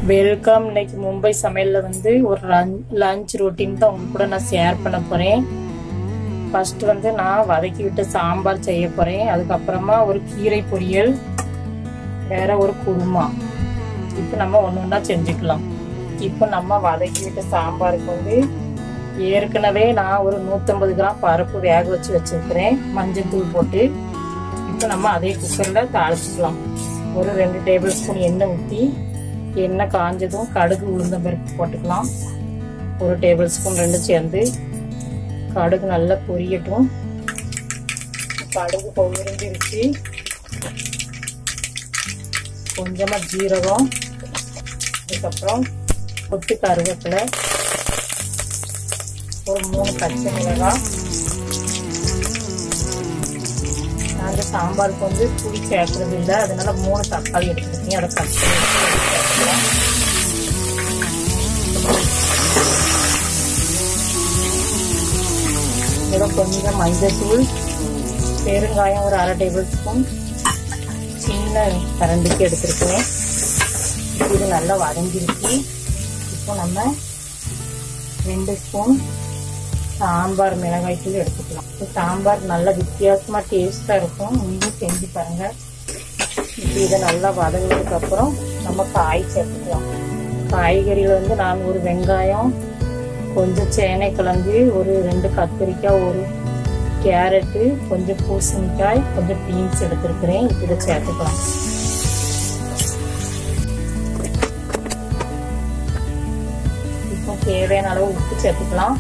welcome இன்னைக்கு மும்பை சமையல்ல வந்து ஒரு லஞ்ச் ரொட்டீன் தான் உங்க கூட நான் ஷேர் பண்ண போறேன் ஃபர்ஸ்ட் வந்து நான் வதக்கி விட்டு சாம்பார் செய்ய போறேன் அதுக்கப்புறமா ஒரு கீரை பொரியல் வேற ஒரு குருமா இப்போ நம்ம ஒன்று ஒன்றா செஞ்சுக்கலாம் இப்போ நம்ம வதக்கி விட்ட சாம்பாருக்கு வந்து ஏற்கனவே நான் ஒரு நூற்றம்பது கிராம் பருப்பு வேக வச்சு வச்சிருக்கிறேன் மஞ்சள் தூள் போட்டு இப்போ நம்ம அதே குக்கரில் தாளிச்சுக்கலாம் ஒரு ரெண்டு டேபிள் ஸ்பூன் எண்ணெய் ஊற்றி எண்ணெய் காஞ்சதும் கடுகு உளுந்த பருப்பு போட்டுக்கலாம் ஒரு டேபிள் ஸ்பூன் ரெண்டு சேர்ந்து கடுகு நல்லா பொரியட்டும் கடுகு பொரிஞ்சிருச்சு கொஞ்சமாக ஜீரகம் அதுக்கப்புறம் கொத்து கருவேப்பிலை ஒரு மூணு பச்சை மிளகாய் நாங்கள் சாம்பாருக்கு வந்து புளி சேர்க்கறது இல்லை அதனால மூணு தக்காளி எடுத்துருக்கீங்க அதை கட் பண்ணி சேர்க்கலாம் இதோட கொஞ்சம் மஞ்சள் தூள் பெருங்காயம் ஒரு அரை டேபிள் ஸ்பூன் சின்ன கரண்டிக்கு எடுத்துருக்கேன் இது நல்லா வதங்கிருச்சு இப்போ நம்ம ரெண்டு ஸ்பூன் சாம்பார் மிளகாய் தூள் எடுத்துக்கலாம் சாம்பார் நல்லா வித்தியாசமா டேஸ்டா இருக்கும் நீங்களும் செஞ்சு பாருங்க இப்போ இதை நல்லா வதங்கினதுக்கு அப்புறம் நம்ம காய் சேர்த்துக்கலாம் காய்கறியில் வந்து நான் ஒரு வெங்காயம் கொஞ்சம் சேனை கிழங்கு ஒரு ரெண்டு கத்திரிக்காய் ஒரு கேரட்டு கொஞ்சம் பூசணிக்காய் கொஞ்சம் பீன்ஸ் எடுத்துருக்கிறேன் இதை சேர்த்துக்கலாம் இப்போ தேவையான அளவு உப்பு சேர்த்துக்கலாம்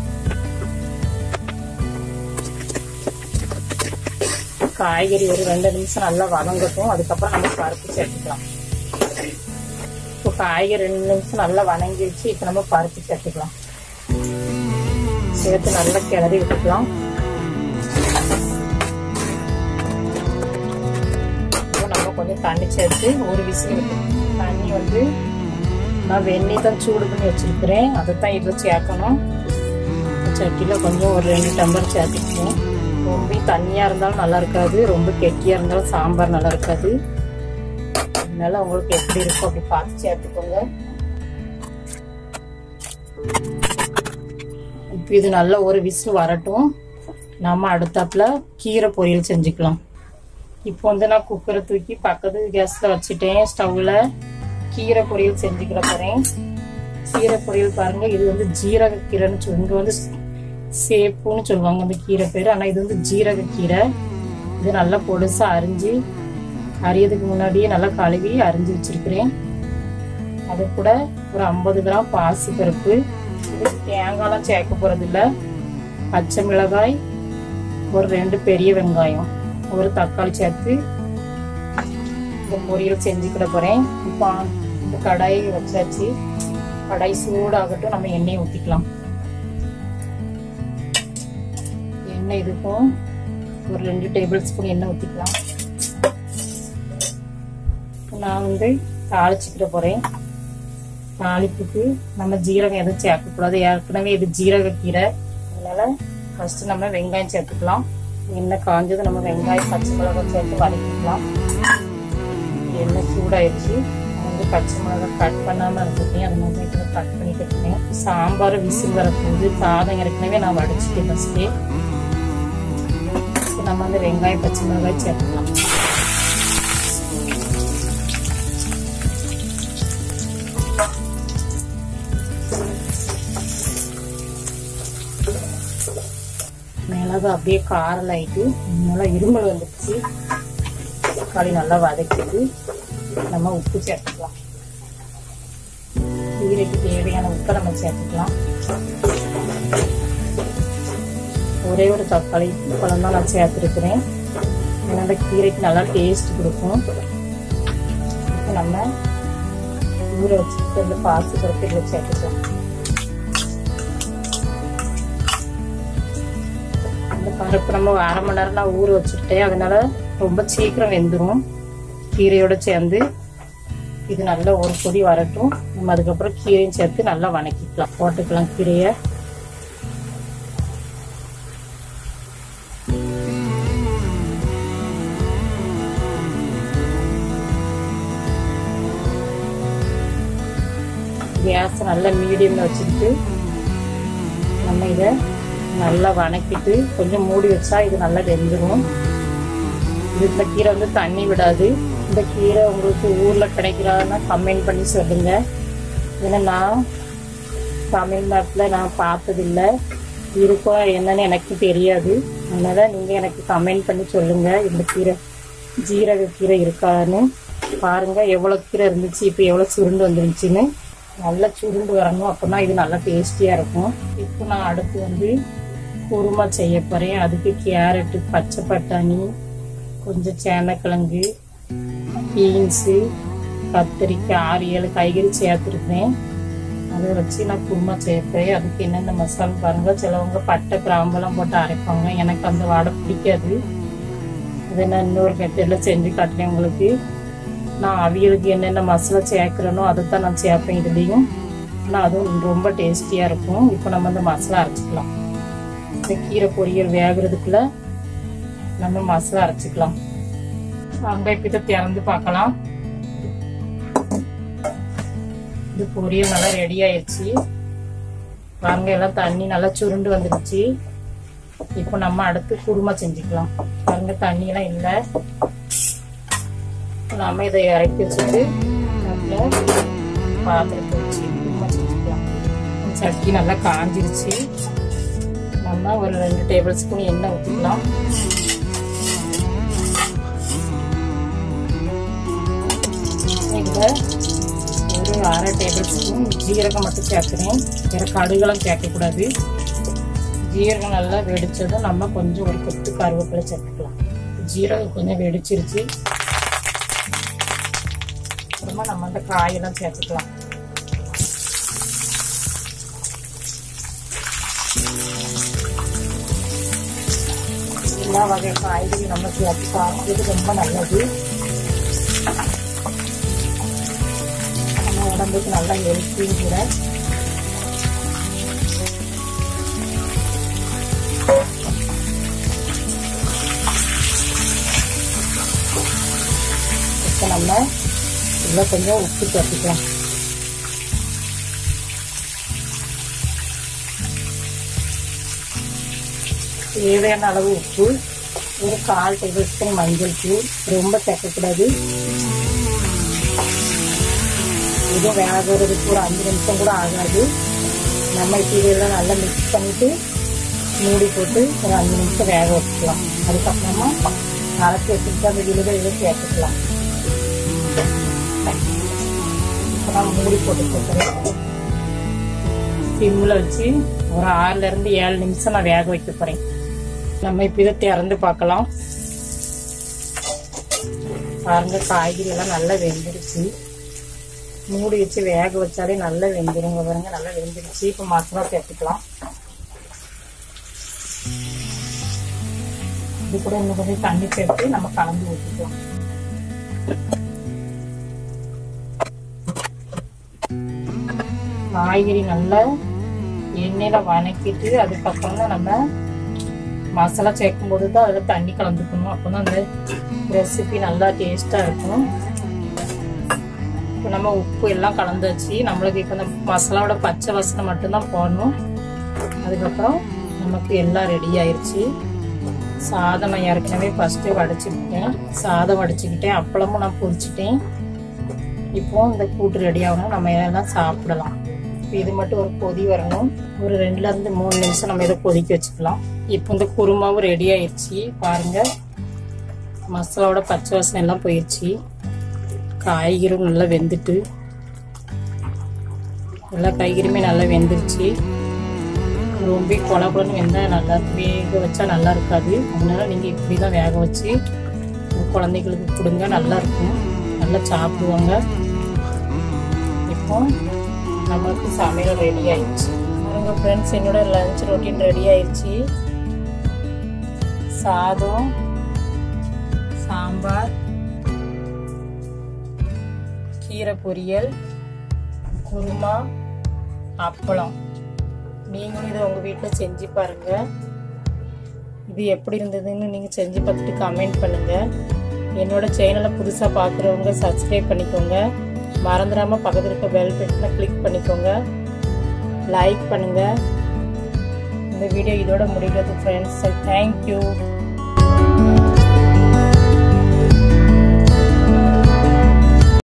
காய்கறி ஒரு ரெண்டு நிமிஷம் நல்லா வதங்கட்டும் அதுக்கப்புறம் நம்ம பருப்பு சேர்த்துக்கலாம் இப்போ காய்கறி ரெண்டு நிமிஷம் நல்லா வதங்கிடுச்சு இப்போ நம்ம பருப்பு சேர்த்துக்கலாம் சேர்த்து நல்லா கிளறி விட்டுக்கலாம் நம்ம கொஞ்சம் தண்ணி சேர்த்து ஒரு விசில் தண்ணி வந்து நான் வெந்நீர் தான் சூடு பண்ணி வச்சிருக்கிறேன் அதை தான் இதில் சேர்க்கணும் சட்டியில் கொஞ்சம் ஒரு ரெண்டு டம்பர் சேர்த்துக்குவோம் ரொம்ப தண்ணியாக இருந்தாலும் நல்லா இருக்காது ரொம்ப கெட்டியாக இருந்தாலும் சாம்பார் நல்லா இருக்காது அதனால உங்களுக்கு எப்படி இருக்கும் அப்படி பார்த்து சேர்த்துக்கோங்க இப்போ இது நல்லா ஒரு விசில் வரட்டும் நம்ம அடுத்தாப்புல கீரை பொரியல் செஞ்சுக்கலாம் இப்போ வந்து நான் குக்கரை தூக்கி பக்கத்து கேஸில் வச்சுட்டேன் ஸ்டவ்வில் கீரை பொரியல் செஞ்சுக்கிற போகிறேன் கீரை பொரியல் பாருங்க இது வந்து ஜீரக கீரைன்னு சொல்லி இங்கே வந்து சேப்புன்னு சொல்லுவாங்க அந்த கீரை பேர் ஆனால் இது வந்து ஜீரக கீரை இது நல்லா பொடுசாக அரிஞ்சு அரியதுக்கு முன்னாடியே நல்லா கழுவி அரிஞ்சு வச்சிருக்கிறேன் அது கூட ஒரு ஐம்பது கிராம் பாசி பருப்பு இது தேங்காய்லாம் சேர்க்க போகிறது இல்லை பச்சை மிளகாய் ஒரு ரெண்டு பெரிய வெங்காயம் ஒரு தக்காளி சேர்த்து இந்த பொரியல் செஞ்சுக்கிட போகிறேன் இப்போ இந்த கடாய் வச்சாச்சு கடாய் சூடாகட்டும் நம்ம எண்ணெயை ஊற்றிக்கலாம் எண்ணெய் இதுக்கும் ஒரு ரெண்டு டேபிள் ஸ்பூன் எண்ணெய் ஊற்றிக்கலாம் நான் வந்து தாளிச்சுக்கிட போகிறேன் தாளிப்புக்கு நம்ம ஜீரகம் எதுவும் சேர்க்கக்கூடாது ஏற்கனவே இது ஜீரக கீரை அதனால ஃபர்ஸ்ட் நம்ம வெங்காயம் சேர்த்துக்கலாம் எண்ணெய் காஞ்சது நம்ம வெங்காயம் பச்சை மிளகாய் சேர்த்து வதக்கிக்கலாம் எண்ணெய் சூடாயிருச்சு வந்து பச்சை மிளகாய் கட் பண்ணாமல் இருந்துட்டேன் அது மாதிரி இதில் கட் பண்ணிட்டு இருக்கேன் சாம்பார் விசில் வரப்போகுது சாதம் ஏற்கனவே நான் வடிச்சிட்டேன் ஃபஸ்ட்டே நம்ம வந்து வெங்காயம் பச்சை மிளகாய் சேர்த்துக்கலாம் மிளகு அப்படியே காரம் ஆயிட்டு நல்லா இருமல் வந்துடுச்சு தக்காளி நல்லா வதக்கிட்டு நம்ம உப்பு சேர்த்துக்கலாம் கீரைக்கு தேவையான உப்பை நம்ம சேர்த்துக்கலாம் ஒரே ஒரு தக்காளி பழம் தான் நான் சேர்த்துருக்கிறேன் ஏன்னா அந்த கீரைக்கு நல்லா டேஸ்ட் கொடுக்கும் இப்போ நம்ம ஊற வச்சுட்டு இந்த பாசி பருப்பு இதில் சேர்த்துக்கலாம் இந்த பருப்பு நம்ம அரை மணி நேரம் நான் ஊற வச்சுட்டேன் அதனால ரொம்ப சீக்கிரம் வெந்துடும் கீரையோட சேர்ந்து இது நல்லா ஒரு கொதி வரட்டும் நம்ம அதுக்கப்புறம் கீரையும் சேர்த்து நல்லா வணக்கிக்கலாம் போட்டுக்கலாம் கீரையை கேஸ் நல்லா மீடியமில் வச்சுக்கிட்டு நம்ம இதை நல்லா வணக்கிட்டு கொஞ்சம் மூடி வச்சா இது நல்லா வெந்துடும் இது இந்த கீரை வந்து தண்ணி விடாது இந்த கீரை உங்களுக்கு ஊரில் கிடைக்கிறான்னா கமெண்ட் பண்ணி சொல்லுங்க ஏன்னா நான் தமிழ்நாட்டில் நான் பார்த்ததில்ல இருக்கோ என்னன்னு எனக்கு தெரியாது அதனால நீங்கள் எனக்கு கமெண்ட் பண்ணி சொல்லுங்க இந்த கீரை ஜீரக கீரை இருக்கான்னு பாருங்க எவ்வளோ கீரை இருந்துச்சு இப்போ எவ்வளோ சுருண்டு வந்துருந்துச்சுன்னு நல்லா சுருண்டு வரணும் அப்போனா இது நல்லா டேஸ்டியாக இருக்கும் இப்போ நான் அடுத்து வந்து குருமா செய்ய போகிறேன் அதுக்கு கேரட்டு பச்சை பட்டாணி கொஞ்சம் சேனக்கிழங்கு பீன்ஸு கத்திரிக்காய் ஆறு ஏழு காய்கறி சேர்த்துருக்கேன் அதை வச்சு நான் குருமா சேர்ப்பேன் அதுக்கு என்னென்ன மசாலா பாருங்க சிலவங்க பட்டை கிராம்பெல்லாம் போட்டு அரைப்பாங்க எனக்கு அந்த வாடை பிடிக்காது அதை நான் இன்னொரு மெத்தடில் செஞ்சு காட்டுறேன் உங்களுக்கு நான் அவியலுக்கு என்னென்ன மசாலா சேர்க்குறேனோ அதை தான் நான் சேர்ப்பேன் இதுலேயும் ஆனால் அதுவும் ரொம்ப டேஸ்டியாக இருக்கும் இப்போ நம்ம அந்த மசாலா அரைச்சிக்கலாம் இந்த கீரை பொரியல் வேகிறதுக்குள்ள நம்ம மசாலா அரைச்சிக்கலாம் வாங்க இப்போ இதை திறந்து பார்க்கலாம் இது பொரியல் நல்லா ரெடி ஆயிடுச்சு வாங்க எல்லாம் தண்ணி நல்லா சுருண்டு வந்துடுச்சு இப்போ நம்ம அடுத்து குருமா செஞ்சுக்கலாம் பாருங்க தண்ணியெல்லாம் இல்லை நாம இதை இறக்கி வச்சுட்டு நல்ல பாத்திரத்தை வச்சு குருமா செஞ்சுக்கலாம் சட்டி நல்லா காஞ்சிருச்சு நம்ம ஒரு ரெண்டு டேபிள் ஸ்பூன் எண்ணெய் ஊற்றிக்கலாம் இதில் ஒரு அரை டேபிள் ஸ்பூன் ஜீரகம் மட்டும் சேர்க்குறேன் வேறு கடுகெல்லாம் சேர்க்கக்கூடாது ஜீரகம் நல்லா வெடிச்சதும் நம்ம கொஞ்சம் ஒரு கொத்து கருவேப்பிலை சேர்த்துக்கலாம் ஜீரகம் கொஞ்சம் வெடிச்சிருச்சு அப்புறமா நம்ம அந்த காயெல்லாம் சேர்த்துக்கலாம் எல்லா வகை காய்கறி நம்ம சேர்த்து சாப்பிட்றது ரொம்ப நல்லது நம்ம உடம்புக்கு நல்லா ஹெல்த்தியும் கூட இப்போ நம்ம இதில் கொஞ்சம் உப்பு சேர்த்துக்கலாம் தேவையான அளவு உப்பு ஒரு கால் டேபிள் ஸ்பூன் மஞ்சள் தூள் ரொம்ப சேர்க்கக்கூடாது இது வேகிறதுக்கு ஒரு அஞ்சு நிமிஷம் கூட ஆகாது நம்ம இப்போ இதெல்லாம் நல்லா மிக்ஸ் பண்ணிட்டு மூடி போட்டு ஒரு அஞ்சு நிமிஷம் வேக வச்சுக்கலாம் அதுக்கப்புறமா அரைச்சி வச்சுட்டு அந்த விழுதை இதை சேர்த்துக்கலாம் இப்போ நான் மூடி போட்டு போட்டுறேன் சிம்மில் வச்சு ஒரு ஆறுலேருந்து ஏழு நிமிஷம் நான் வேக வைக்க போகிறேன் நம்ம இப்போ இதை திறந்து பார்க்கலாம் பாருங்க காய்கறி எல்லாம் நல்லா வெந்துருச்சு மூடி வச்சு வேக வச்சாலே நல்லா வெந்துருங்க பாருங்க நல்லா வெந்துருச்சு இப்போ மசாலா சேர்த்துக்கலாம் இது கூட இன்னும் கொஞ்சம் தண்ணி சேர்த்து நம்ம கலந்து ஊற்றிக்கலாம் காய்கறி நல்லா எண்ணெயில வணக்கிட்டு அதுக்கப்புறம் தான் நம்ம மசாலா சேர்க்கும் போது தான் அதில் தண்ணி கலந்துக்கணும் அப்போ தான் அந்த ரெசிபி நல்லா டேஸ்டாக இருக்கும் இப்போ நம்ம உப்பு எல்லாம் கலந்தாச்சு நம்மளுக்கு இப்போ இந்த மசாலாவோட பச்சை வாசனை மட்டும்தான் போடணும் அதுக்கப்புறம் நமக்கு எல்லாம் ரெடி ஆயிடுச்சு சாதம் நான் ஏற்கனவே ஃபஸ்ட்டு வடிச்சுக்கிட்டேன் சாதம் வடிச்சுக்கிட்டேன் அப்பளமும் நான் பொரிச்சிட்டேன் இப்போ இந்த கூட்டு ரெடி ஆகணும் நம்ம எல்லாம் சாப்பிடலாம் இது மட்டும் ஒரு கொதி வரணும் ஒரு ரெண்டுல இருந்து மூணு நிமிஷம் நம்ம இதை கொதிக்க வச்சுக்கலாம் இப்போ இந்த குருமாவும் ரெடி ஆயிடுச்சு பாருங்க மசாலாவோட பச்சை வாசனை எல்லாம் போயிடுச்சு காய்கறியும் நல்லா வெந்துட்டு எல்லா காய்கறியுமே நல்லா வெந்துருச்சு ரொம்ப கொல கொலன்னு வெந்தால் நல்லா வேக வச்சா நல்லா இருக்காது அதனால நீங்கள் இப்படி தான் வேக வச்சு குழந்தைகளுக்கு கொடுங்க நல்லா இருக்கும் நல்லா சாப்பிடுவாங்க இப்போ நம்மளுக்கு சமையல் ரெடி ஆயிடுச்சு பாருங்க ஃப்ரெண்ட்ஸ் என்னோட லஞ்ச் ரொட்டீன் ரெடி ஆயிடுச்சு சாதம் சாம்பார் கீரை பொரியல் குருமா அப்பளம் நீங்களும் இதை உங்கள் வீட்டில் செஞ்சு பாருங்க இது எப்படி இருந்ததுன்னு நீங்கள் செஞ்சு பார்த்துட்டு கமெண்ட் பண்ணுங்கள் என்னோட சேனலை புதுசாக பார்க்குறவங்க சப்ஸ்கிரைப் பண்ணிக்கோங்க மறந்துடாமல் பக்கத்தில் இருக்க பெல் பட்டனை கிளிக் பண்ணிக்கோங்க லைக் பண்ணுங்கள் இந்த வீடியோ இதோட முடிகிறது ஃப்ரெண்ட்ஸ் தேங்க்யூ